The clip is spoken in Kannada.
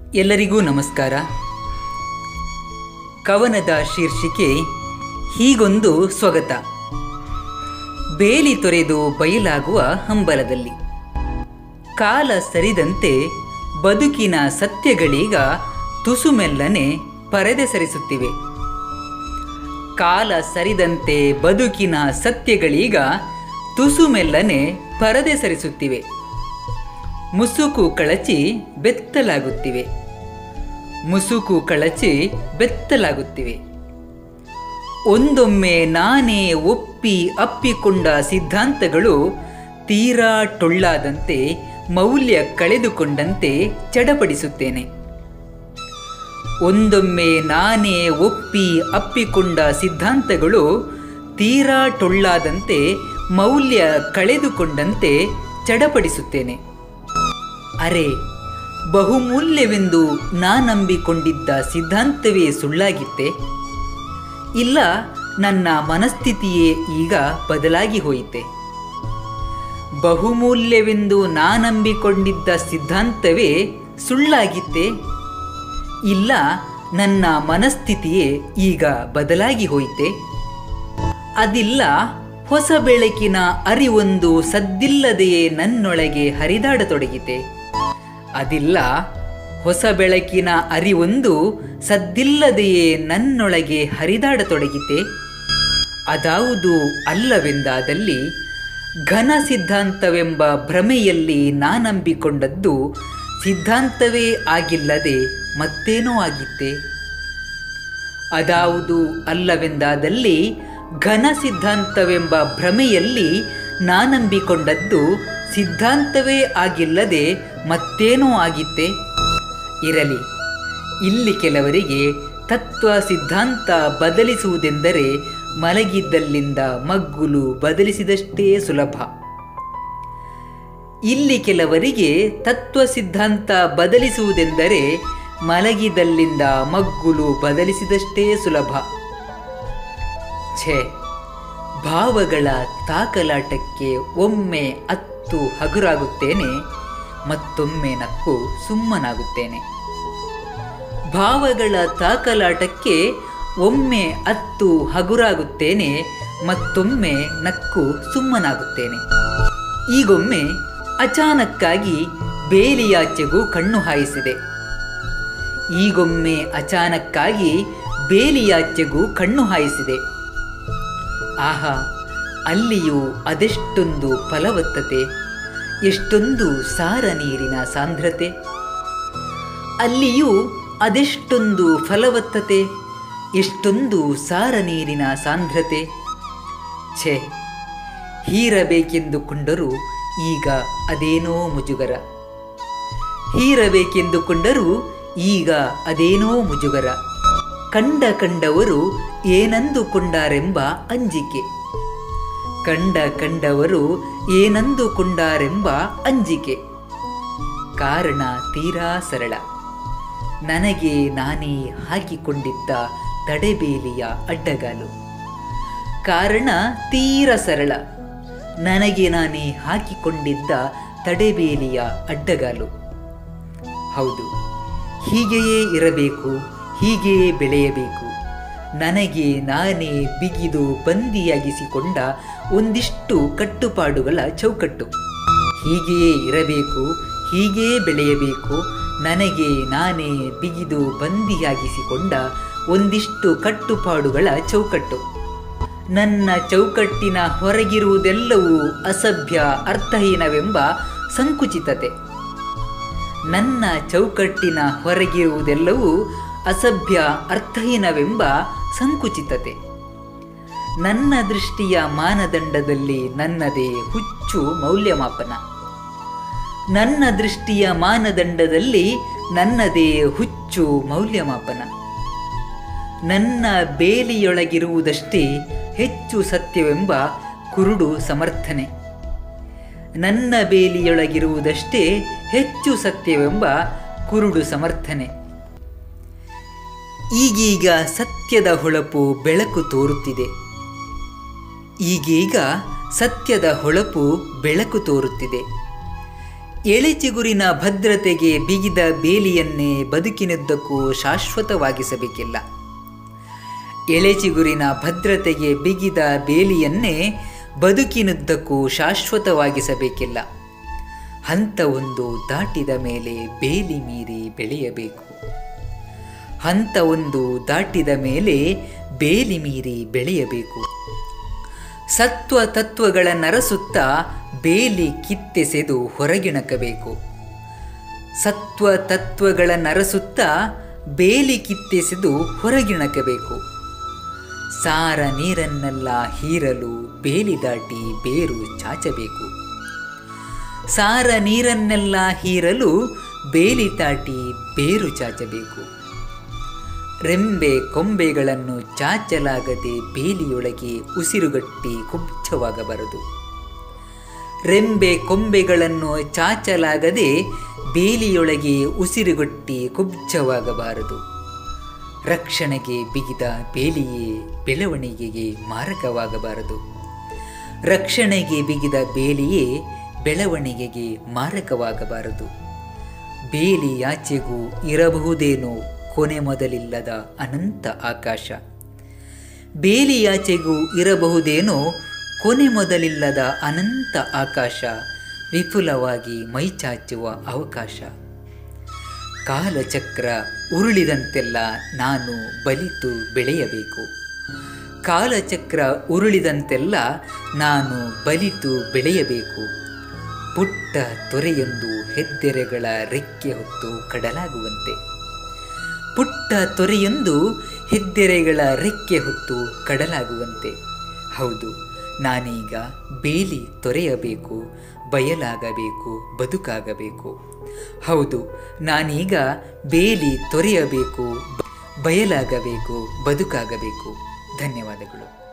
ಎಲ್ಲರಿಗೂ ನಮಸ್ಕಾರ ಕವನದ ಶೀರ್ಷಿಕೆ ಹೀಗೊಂದು ಸ್ವಗತ ಬೇಲಿ ತೊರೆದು ಬಯಲಾಗುವ ಹಂಬಲದಲ್ಲಿ ಕಾಲ ಸರಿದಂತೆ ಬದುಕಿನ ಸತ್ಯಗಳೀಗ ತುಸುಮೆಲ್ಲನೆ ಪರದೆ ಸರಿಸುತ್ತಿವೆ ಕಾಲ ಸರಿದಂತೆ ಬದುಕಿನ ಸತ್ಯಗಳೀಗ ತುಸುಮೆಲ್ಲನೆ ಪರದೆ ಸರಿಸುತ್ತಿವೆ ಮುಸುಕು ಕಳಚಿ ಬೆತ್ತಲಾಗುತ್ತಿವೆ ಮುಸುಕು ಕಳಚಿ ಬೆತ್ತಲಾಗುತ್ತಿವೆ ಒಂದೊಮ್ಮೆ ನಾನೇ ಒಪ್ಪಿ ಅಪ್ಪಿಕೊಂಡ ಸಿದ್ಧಾಂತಗಳು ತೀರಾ ಟೊಳ್ಳಾದಂತೆ ಮೌಲ್ಯ ಕಳೆದುಕೊಂಡಂತೆ ಚಡಪಡಿಸುತ್ತೇನೆ ಒಂದೊಮ್ಮೆ ನಾನೇ ಒಪ್ಪಿ ಅಪ್ಪಿಕೊಂಡ ಸಿದ್ಧಾಂತಗಳು ತೀರಾ ಟೊಳ್ಳಾದಂತೆ ಮೌಲ್ಯ ಕಳೆದುಕೊಂಡಂತೆ ಚಡಪಡಿಸುತ್ತೇನೆ ಅರೆ ಬಹುಮೂಲ್ಯವೆಂದು ನಾನಂಬಿಕೊಂಡಿದ್ದ ಸಿದ್ಧಾಂತವೇ ಸುಳ್ಳಾಗಿತ್ತೆ ಇಲ್ಲ ನನ್ನ ಮನಸ್ಥಿತಿಯೇ ಈಗ ಬದಲಾಗಿ ಹೋಯಿತೆ ಬಹುಮೂಲ್ಯವೆಂದು ನಾನಂಬಿಕೊಂಡಿದ್ದ ಸಿದ್ಧಾಂತವೇ ಸುಳ್ಳಾಗಿತ್ತೆ ಇಲ್ಲ ನನ್ನ ಮನಸ್ಥಿತಿಯೇ ಈಗ ಬದಲಾಗಿ ಹೋಯಿತೆ ಅದಿಲ್ಲ ಹೊಸ ಬೆಳಕಿನ ಅರಿವೊಂದು ಸದ್ದಿಲ್ಲದೆಯೇ ನನ್ನೊಳಗೆ ಹರಿದಾಡತೊಡಗಿದೆ ಅದಿಲ್ಲ ಹೊಸ ಬೆಳಕಿನ ಅರಿವೊಂದು ಸದ್ದಿಲ್ಲದೆಯೇ ನನ್ನೊಳಗೆ ಹರಿದಾಡತೊಡಗಿದೆ ಅದಾವುದು ಅಲ್ಲವೆಂದಾದಲ್ಲಿ ಘನ ಸಿದ್ಧಾಂತವೆಂಬ ಭ್ರಮೆಯಲ್ಲಿ ನಾನಂಬಿಕೊಂಡದ್ದು ಸಿದ್ಧಾಂತವೇ ಆಗಿಲ್ಲದೆ ಮತ್ತೇನೋ ಆಗಿತ್ತೆ ಅದಾವುದು ಅಲ್ಲವೆಂದಾದಲ್ಲಿ ಘನ ಸಿದ್ಧಾಂತವೆಂಬ ಭ್ರಮೆಯಲ್ಲಿ ನಾನಂಬಿಕೊಂಡದ್ದು ಸಿದ್ಧಾಂತವೇ ಆಗಿಲ್ಲದೆ ಮತ್ತೇನೋ ಆಗಿತ್ತೆ ಇರಲಿ ಇಲ್ಲಿ ಕೆಲವರಿಗೆ ತತ್ವ ಸಿದ್ಧಾಂತ ಬದಲಿಸುವುದೆಂದರೆ ಮಲಗಿದ್ದಲ್ಲಿಂದ ಮಗ್ಗುಲು ಬದಲಿಸಿದಷ್ಟೇ ಸುಲಭ ಇಲ್ಲಿ ಕೆಲವರಿಗೆ ತತ್ವ ಸಿದ್ಧಾಂತ ಬದಲಿಸುವುದೆಂದರೆ ಮಲಗಿದಲ್ಲಿಂದ ಮಗ್ಗುಲು ಬದಲಿಸಿದಷ್ಟೇ ಸುಲಭ ಛೇ ಭಾವಗಳ ತಾಕಲಾಟಕ್ಕೆ ಒಮ್ಮೆ ಅತ್ತು ಹಗುರಾಗುತ್ತೇನೆ ಮತ್ತೊಮ್ಮೆ ನಕ್ಕು ಸುಮ್ಮನಾಗುತ್ತೇನೆ ಭಾವಗಳ ತಾಕಲಾಟಕ್ಕೆ ಒಮ್ಮೆ ಅತ್ತು ಹಗುರಾಗುತ್ತೇನೆ ಮತ್ತೊಮ್ಮೆ ನಕ್ಕು ಸುಮ್ಮನಾಗುತ್ತೇನೆ ಈಗೊಮ್ಮೆ ಅಚಾನಕ್ಕಾಗಿ ಬೇಲಿಯಾಚೆಗೂ ಕಣ್ಣು ಹಾಯಿಸಿದೆ ಈಗೊಮ್ಮೆ ಅಚಾನಕ್ಕಾಗಿ ಬೇಲಿಯಾಚೆಗೂ ಕಣ್ಣು ಹಾಯಿಸಿದೆ ಆಹಾ ಅಲ್ಲಿಯೂ ಅದೆಷ್ಟೊಂದು ಫಲವತ್ತತೆ ಎಷ್ಟೊಂದು ಸಾರ ನೀರಿನ ಸಾಂದ್ರತೆ ಅಲ್ಲಿಯೂ ಅದೆಷ್ಟೊಂದು ಫಲವತ್ತತೆ ಎಷ್ಟೊಂದು ಸಾರ ನೀರಿನ ಸಾಂದ್ರತೆ ಛೇ ಹೀರಬೇಕೆಂದುಕೊಂಡರೂ ಈಗ ಅದೇನೋ ಮುಜುಗರ ಹೀರಬೇಕೆಂದುಕೊಂಡರೂ ಈಗ ಅದೇನೋ ಮುಜುಗರ ಕಂಡ ಕಂಡವರು ಏನಂದುಕೊಂಡಾರೆಂಬ ಅಂಜಿಕೆ ಕಂಡ ಕಂಡವರು ಏನಂದುಕೊಂಡಾರೆಂಬ ಅಂಜಿಕೆ ಕಾರಣ ತೀರಾ ಸರಳ ನನಗೆ ನಾನೇ ಹಾಕಿಕೊಂಡಿದ್ದ ತಡೆಬೇಲಿಯ ಅಡ್ಡಗಾಲು ಕಾರಣ ತೀರ ಸರಳ ನನಗೆ ನಾನೇ ಹಾಕಿಕೊಂಡಿದ್ದ ತಡೆಬೇಲಿಯ ಅಡ್ಡಗಾಲು ಹೌದು ಹೀಗೆಯೇ ಇರಬೇಕು ಹೀಗೆಯೇ ಬೆಳೆಯಬೇಕು ನನಗೆ ನಾನೇ ಬಿಗಿದು ಬಂದಿಯಾಗಿಸಿಕೊಂಡ ಒಂದಿಷ್ಟು ಕಟ್ಟುಪಾಡುಗಳ ಚೌಕಟ್ಟು ಹೀಗೆಯೇ ಇರಬೇಕು ಹೀಗೆಯೇ ಬೆಳೆಯಬೇಕು ನನಗೆ ನಾನೇ ಬಿಗಿದು ಬಂದಿಯಾಗಿಸಿಕೊಂಡ ಒಂದಿಷ್ಟು ಕಟ್ಟುಪಾಡುಗಳ ಚೌಕಟ್ಟು ನನ್ನ ಚೌಕಟ್ಟಿನ ಹೊರಗಿರುವುದೆಲ್ಲವೂ ಅಸಭ್ಯ ಅರ್ಥಹೀನವೆಂಬ ಸಂಕುಚಿತತೆ ನನ್ನ ಚೌಕಟ್ಟಿನ ಹೊರಗಿರುವುದೆಲ್ಲವೂ ಅಸಭ್ಯ ಅರ್ಥಹೀನವೆಂಬ ಸಂಕುಚಿತತೆ ನನ್ನ ದೃಷ್ಟಿಯ ಮಾನದಂಡದಲ್ಲಿ ನನ್ನದೇ ಹುಚ್ಚು ಮೌಲ್ಯಮಾಪನ ನನ್ನ ದೃಷ್ಟಿಯ ಮಾನದಂಡದಲ್ಲಿ ನನ್ನದೇ ಹುಚ್ಚು ಮೌಲ್ಯಮಾಪನ ನನ್ನ ಬೇಲಿಯೊಳಗಿರುವುದಷ್ಟೇ ಹೆಚ್ಚು ಸತ್ಯವೆಂಬ ಕುರುಡು ಸಮರ್ಥನೆ ನನ್ನ ಬೇಲಿಯೊಳಗಿರುವುದಷ್ಟೇ ಹೆಚ್ಚು ಸತ್ಯವೆಂಬ ಕುರುಡು ಸಮರ್ಥನೆ ಈಗೀಗ ಸತ್ಯದ ಹೊಳಪು ಬೆಳಕು ತೋರುತ್ತಿದೆ ಈಗೀಗ ಸತ್ಯದ ಹೊಳಪು ಬೆಳಕು ತೋರುತ್ತಿದೆ ಎಳೆಚಿಗುರಿನ ಭದ್ರತೆಗೆ ಬಿಗಿದ ಬೇಲಿಯನ್ನೇ ಬದುಕಿನುದ್ದಕ್ಕೂ ಶಾಶ್ವತವಾಗಿಸಬೇಕಿಲ್ಲ ಎಳೆಚಿಗುರಿನ ಭದ್ರತೆಗೆ ಬಿಗಿದ ಬೇಲಿಯನ್ನೇ ಬದುಕಿನುದ್ದಕ್ಕೂ ಶಾಶ್ವತವಾಗಿಸಬೇಕಿಲ್ಲ ಹಂತವೊಂದು ದಾಟಿದ ಮೇಲೆ ಬೇಲಿ ಮೀರಿ ಬೆಳೆಯಬೇಕು ಹಂತವೊಂದು ದಾಟಿದ ಮೇಲೆ ಬೇಲಿ ಮೀರಿ ಬೆಳೆಯಬೇಕು ಸತ್ವ ತತ್ವಗಳ ನರಸುತ್ತಾ ಬೇಲಿ ಕಿತ್ತೆಸೆದು ಹೊರಗಿಣಕಬೇಕು ಸತ್ವ ತತ್ವಗಳ ನರಸುತ್ತಾ ಬೇಲಿ ಕಿತ್ತೆಸೆದು ಹೊರಗಿಣಕಬೇಕು ಸಾರ ನೀರನ್ನೆಲ್ಲ ಹೀರಲು ಬೇಲಿ ದಾಟಿ ಬೇರು ಚಾಚಬೇಕು ಸಾರ ನೀರನ್ನೆಲ್ಲ ಹೀರಲು ಬೇಲಿ ತಾಟಿ ಬೇರು ಚಾಚಬೇಕು ರೆಂಬೆ ಕೊಂಬೆಗಳನ್ನು ಚಾಚಲಾಗದೆ ಬೇಲಿಯೊಳಗೆ ಉಸಿರುಗಟ್ಟಿ ಕುಬ್ಜವಾಗಬಾರದು ರೆಂಬೆ ಕೊಂಬೆಗಳನ್ನು ಚಾಚಲಾಗದೆ ಬೇಲಿಯೊಳಗೆ ಉಸಿರುಗಟ್ಟಿ ಕುಬ್ಜವಾಗಬಾರದು ರಕ್ಷಣೆಗೆ ಬಿಗಿದ ಬೇಲಿಯೇ ಬೆಳವಣಿಗೆಗೆ ಮಾರಕವಾಗಬಾರದು ರಕ್ಷಣೆಗೆ ಬಿಗಿದ ಬೇಲಿಯೇ ಬೆಳವಣಿಗೆಗೆ ಮಾರಕವಾಗಬಾರದು ಬೇಲಿಯಾಚೆಗೂ ಇರಬಹುದೇನೋ ಕೊನೆ ಮೊದಲಿಲ್ಲದ ಅನಂತ ಆಕಾಶ ಬೇಲಿಯಾಚೆಗೂ ಇರಬಹುದೇನೋ ಕೊನೆ ಮೊದಲಿಲ್ಲದ ಅನಂತ ಆಕಾಶ ವಿಪುಲವಾಗಿ ಮೈಚಾಚುವ ಅವಕಾಶ ಕಾಲಚಕ್ರ ಉರುಳಿದಂತೆಲ್ಲ ನಾನು ಬಲಿತು ಬೆಳೆಯಬೇಕು ಕಾಲಚಕ್ರ ಉರುಳಿದಂತೆಲ್ಲ ನಾನು ಬಲಿತು ಬೆಳೆಯಬೇಕು ಪುಟ್ಟ ತೊರೆಯೊಂದು ಹೆದ್ದೆರೆಗಳ ರೆಕ್ಕೆ ಹೊತ್ತು ಕಡಲಾಗುವಂತೆ ಪುಟ್ಟ ತೊರೆಯೊಂದು ಹೆದ್ದೆರೆಗಳ ರೆಕ್ಕೆ ಹೊತ್ತು ಕಡಲಾಗುವಂತೆ ಹೌದು ನಾನೀಗ ಬೇಲಿ ತೊರೆಯಬೇಕು ಬಯಲಾಗಬೇಕು ಬದುಕಾಗಬೇಕು ಹೌದು ನಾನೀಗ ಬೇಲಿ ತೊರೆಯಬೇಕು ಬಯಲಾಗಬೇಕು ಬದುಕಾಗಬೇಕು ಧನ್ಯವಾದಗಳು